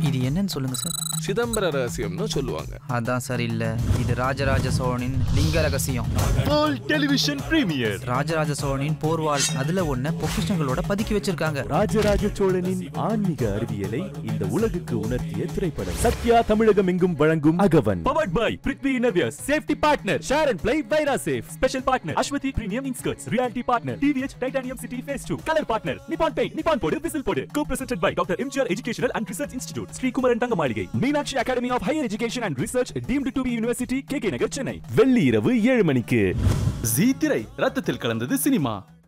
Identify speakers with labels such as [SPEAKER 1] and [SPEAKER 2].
[SPEAKER 1] இது என்னன்னு சொல்லுங்க சார்
[SPEAKER 2] சிதம்பர ரகசியம்னு சொல்லுவாங்க
[SPEAKER 1] அதான் சார் இல்ல இது ராஜராஜ சோழனின் லிங்க ரகசியம்
[SPEAKER 3] வேர்ல்ட் டெலிவிஷன் பிரீமியர்
[SPEAKER 1] ராஜராஜ சோழனின் போர்வாள் அதுல ஒன்ன பொக்கிஷங்களோட பதுக்கி வச்சிருக்காங்க
[SPEAKER 3] ராஜராஜ சோழனின் ஆன்மீக அறிவியலை இந்த உலகுக்கு உணர்த்திய திரைப்படம் சத்யா தமிழகம் எங்கும் வழங்கும் அகவன் powered by Prithvi innerwears safety partner share and play வைரா safe special partner Aswathi premium inskirts reality partner TVH titanium city phase 2 colour partner Nippon paint Nippon போடு விசில் போடு co presented by doctor MGR educational and research institute Srikumaran Thanga Maligai Meenakshi academy of higher education and research deemed to be university K K Nagar Chennai வெள்ளி இரவு ஏழு மணிக்கு
[SPEAKER 4] ஜீ திரை ரத்தத்தில் கலந்தது cinema